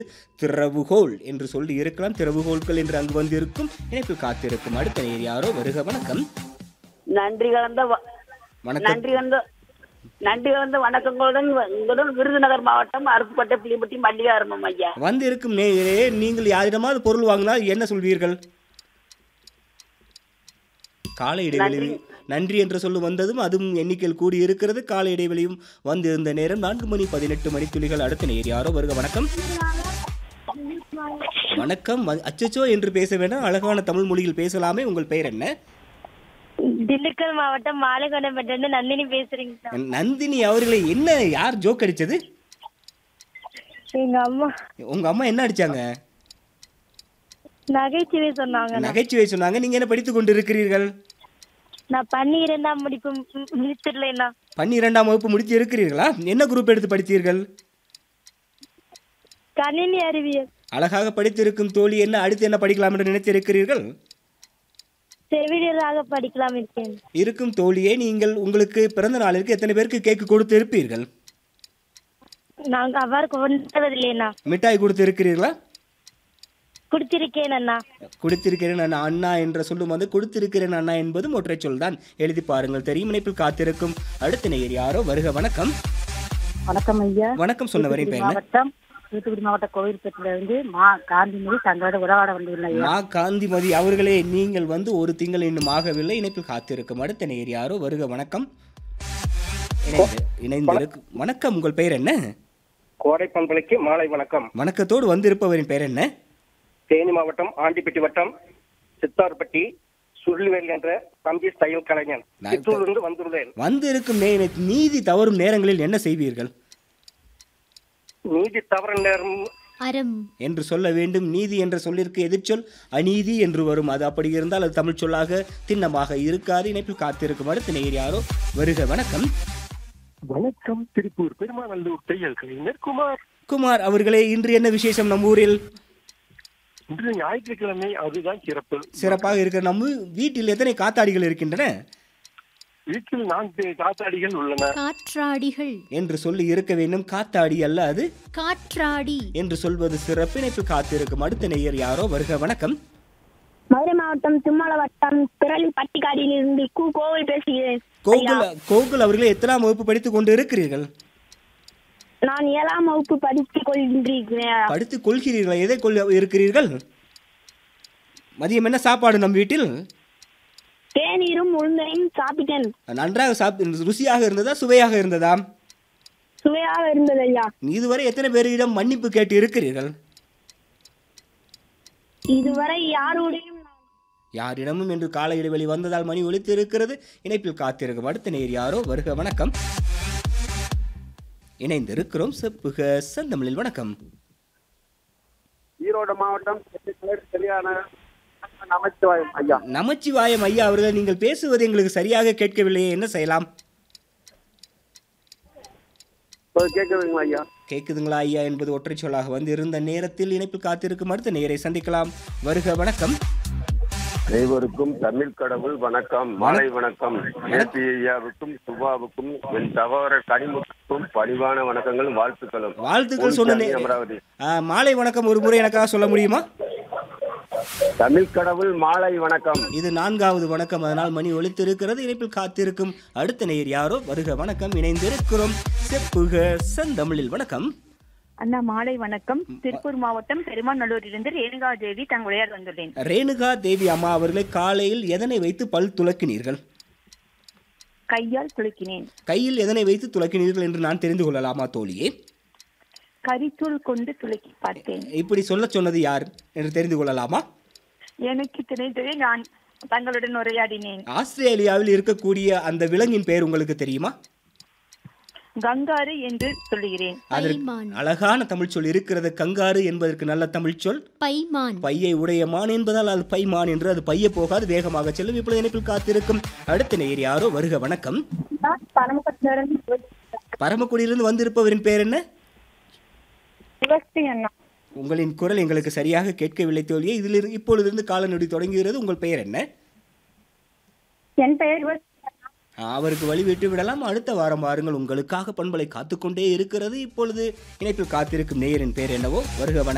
திறவுகோல் என்று சொல்லி இருக்கலாம் திறவுகோல்கள் என்று அங்கு வந்து இருக்கும் இணைப்பில் காத்திருக்கும் அடுத்த நேர் யாரோ வருக வணக்கம் நன்றி கலந்த வ- வணக்கம் நன்றி கலந்த நன்றி கலந்த வணக்கங்களுடன் உங்களுடன் விருதுநகர் மாவட்டம் அருப்புக்கோட்டை புளியப்பட்டி மல்லிகாரமம் ஐயா வந்து இருக்கும் நேயரே நீங்கள் யாரிடமாவது பொருள் வாங்கினால் என்ன சொல்வீர்கள் கால இடைவெளி நன்றி என்ற சொல்லு வந்ததும் அதுவும் எண்ணிக்கையில் கூடி இருக்கிறது கால இடைவெளியும் வந்திருந்த நேரம் நான்கு மணி பதினெட்டு மணித்துளிகள் அடுத்த நேர் யாரோ வருக வணக்கம் வணக்கம் வ- அச்சச்சோ என்று பேச வேண்டாம் அழகான தமிழ் மொழியில் பேசலாமே உங்கள் பெயர் என்ன திண்டுக்கல் மாவட்டம் மாலைக்கொண்டப்பட்டு நந்தினி பேசுறீங்க சார். நந்தினி அவர்களை என்ன யார் ஜோக் அடிச்சது எங்க அம்மா உங்க அம்மா என்ன அடிச்சாங்க நகைச்சுவை சொன்னாங்க நகைச்சுவை சொன்னாங்க நீங்க என்ன படித்துக் கொண்டிருக்கிறீர்கள் நான் பன்னிரெண்டாம் முடிப்பு மு- முடிச்சிடலைண்ணா பன்னிரெண்டாம் வகுப்பு முடித்து இருக்கிறீர்களா என்ன குரூப் எடுத்து படித்தீர்கள் கணினி அறிவியல் அழகாக படித்திருக்கும் தோழி என்ன அடுத்து என்ன படிக்கலாம் என்று நினைத்திருக்கிறீர்கள் செவிலியராக படிக்கலாம் இருக்கேன் இருக்கும் தோழியே நீங்கள் உங்களுக்கு பிறந்த நாளிற்கு எத்தனை பேருக்கு கேக்கு கொடுத்து இருப்பீர்கள் நாங்க அவ்வாறு கொண்டதில்லைண்ணா மிட்டாய் கொடுத்து இருக்கிறீர்களா கொடுத்திருக்கேன் அண்ணா கொடுத்திருக்கிறேன் அண்ணா அண்ணா என்ற சொல்லும் வந்து கொடுத்திருக்கிறேன் அண்ணா என்பதும் ஒற்றை சொல் தான் எழுதி பாருங்கள் தெரியும் இணைப்பில் காத்திருக்கும் அடுத்த நேயர் யாரோ வருக வணக்கம் வணக்கம் ஐயா வணக்கம் சொன்னவரின் பெயர் என்ன? மாவட்டம் தூத்துக்குடி மாவட்ட கோவில்பேட்டில இருந்து மா காந்திமதி தங்களோட உறவாட வந்துள்ளேன் ஐயா மா காந்திமதி அவர்களே நீங்கள் வந்து ஒரு திங்கள் இன்னும் ஆகவில்லை இணைப்பில் காத்திருக்கும் அடுத்த நேயர் யாரோ வருக வணக்கம் இணைந்து இணைந்திருக்கு வணக்கம் உங்கள் பெயர் என்ன கோடை பண்பலைக்கு மாலை வணக்கம் வணக்கத்தோடு வந்திருப்பவரின் பெயர் என்ன தேனி மாவட்டம் ஆண்டிப்பட்டி வட்டம் சித்தார்பட்டி சுருளிவேல் என்ற தம்பி தையல் கலைஞன் நான் சித்தூரிலிருந்து வந்துள்ளேன் வந்திருக்கும் நே நீதி தவறும் நேரங்களில் என்ன செய்வீர்கள் நீதி தவற நேரம் அறம் என்று சொல்ல வேண்டும் நீதி என்ற சொல்லிற்கு எதிர்ச்சொல் அநீதி என்று வரும் அது அப்படி இருந்தால் அது தமிழ் சொல்லாக திண்ணமாக இருக்காது இணைப்பில் காத்திருக்கும் அடுத்த நேயர் யாரோ வருக வணக்கம் வணக்கம் திருப்பூர் பெருமாநல்லூர் தையல் கலைஞர் குமார் குமார் அவர்களே இன்று என்ன விசேஷம் நம்ம ஊரில் இன்று ஞாயிற்றுக்கிழமை அதுதான் சிறப்பு சிறப்பாக இருக்கிற நம்ம வீட்டில் எத்தனை காத்தாடிகள் இருக்கின்றன வீட்டில் நான்கு காத்தாடிகள் உள்ளன காற்றாடிகள் என்று சொல்லி இருக்க வேண்டும் காத்தாடி அல்ல அது காற்றாடி என்று சொல்வது சிறப்பு இணைப்பில் காத்திருக்கும் அடுத்த நேயர் யாரோ வருக வணக்கம் மதுரை மாவட்டம் தும்மல வட்டம் திரளி பட்டிக்காடியிலிருந்து கு கோவில் பேசுகிறேன் கோகுல் கோகுல் அவர்களே எத்தனாம் வகுப்பு படித்துக் கொண்டு இருக்கிறீர்கள் நான் ஏழாம் வகுப்பு படித்துக் கொண்டிருக்கிறேன் படித்துக் கொள்கிறீர்களா எதை கொள் இருக்கிறீர்கள் மதியம் என்ன சாப்பாடு நம் வீட்டில் தேநீரும் உளுந்தையும் சாப்பிட்டேன் நன்றாக சாப் ருசியாக இருந்ததா சுவையாக இருந்ததா சுவையாக இருந்தது ஐயா இதுவரை எத்தனை பேரிடம் மன்னிப்பு கேட்டு இருக்கிறீர்கள் இதுவரை யாருடையும் நான் யாரிடமும் என்று கால இடைவெளி வந்ததால் மணி ஒலித்து இருக்கிறது இணைப்பில் காத்திருக்கும் அடுத்த நேர் யாரோ வருக வணக்கம் இணைந்திருக்கிறோம் செப்புக செந்தமிழில் வணக்கம் ஈரோடு மாவட்டம் சரியான நமச்சிவாயம் ஐயா நமச்சிவாயம் ஐயா அவர்கள் நீங்கள் பேசுவது எங்களுக்கு சரியாக கேட்கவில்லையே என்ன செய்யலாம் கேட்குறீங்களா ஐயா கேட்குதுங்களா ஐயா என்பது ஒற்றை சொல்லாக வந்து இருந்த நேரத்தில் இணைப்பில் காத்திருக்கும் அடுத்த நேரை சந்திக்கலாம் வருக வணக்கம் அனைவருக்கும் தமிழ் கடவுள் வணக்கம் மாலை வணக்கம் ஏபி ஐயாவுக்கும் சுபாவுக்கும் என் சகோதரர் கனிமுத்துக்கும் பணிவான வணக்கங்களும் வாழ்த்துக்களும் வாழ்த்துக்கள் சொன்ன பொன்சாமி, நே- அமராவதி ஆ, மாலை வணக்கம் ஒரு முறை எனக்காக சொல்ல முடியுமா தமிழ் கடவுள் மாலை வணக்கம் இது நான்காவது வணக்கம் அதனால் மணி ஒலித்திருக்கிறது இணைப்பில் காத்திருக்கும் அடுத்த நேர் யாரோ வருக வணக்கம் இணைந்திருக்கிறோம் செப்புக செந்தமிழில் வணக்கம் அண்ணா மாலை வணக்கம் திருப்பூர் மாவட்டம் பெருமாநல்லூரிலிருந்து ரேணுகா தேவி தங்களுடையார் வந்துள்ளேன் ரேணுகா தேவி அம்மா அவர்களை காலையில் எதனை வைத்து பல் துலக்கினீர்கள் கையால் துளுக்கினேன் கையில் எதனை வைத்து துலக்கினீர்கள் என்று நான் தெரிந்து கொள்ளலாமா தோழியே கரித்தூள் கொண்டு துளுக்கி பார்த்தேன் இப்படி சொல்ல சொன்னது யார் என்று தெரிந்து கொள்ளலாமா எனக்கு தெரிந்ததை நான் தங்களுடன் உரையாடினேன் ஆஸ்திரேலியாவில் இருக்கக்கூடிய அந்த விலங்கின் பெயர் உங்களுக்கு தெரியுமா கங்காரு என்று சொல்லுகிறேன் அதற்கு பைமான் அழகான தமிழ் சொல் இருக்கிறது கங்காரு என்பதற்கு நல்ல தமிழ் சொல் பைமான் பையை உடைய மான் என்பதால் அது பைமான் என்று அது பைய போகாது வேகமாக செல்லும் இப்பொழுது இணைப்பில் காத்திருக்கும் அடுத்த நேர் யாரோ வருக வணக்கம் பரமக்குடியிலிருந்து வந்திருப்பவரின் பெயர் என்ன அண்ணா உங்களின் குரல் எங்களுக்கு சரியாக கேட்கவில்லை தோழியே இதிலிருந்து இப்பொழுதிருந்து காலநொடி தொடங்குகிறது உங்கள் பெயர் என்ன என் பெயர் அவருக்கு வழிவிட்டு விடலாம் அடுத்த வாரம் வாருங்கள் உங்களுக்காக பண்பலை காத்துக்கொண்டே இருக்கிறது இப்பொழுது இணைப்பில் காத்திருக்கும் நேயரின் பெயர் என்னவோ வருக வணக்கம்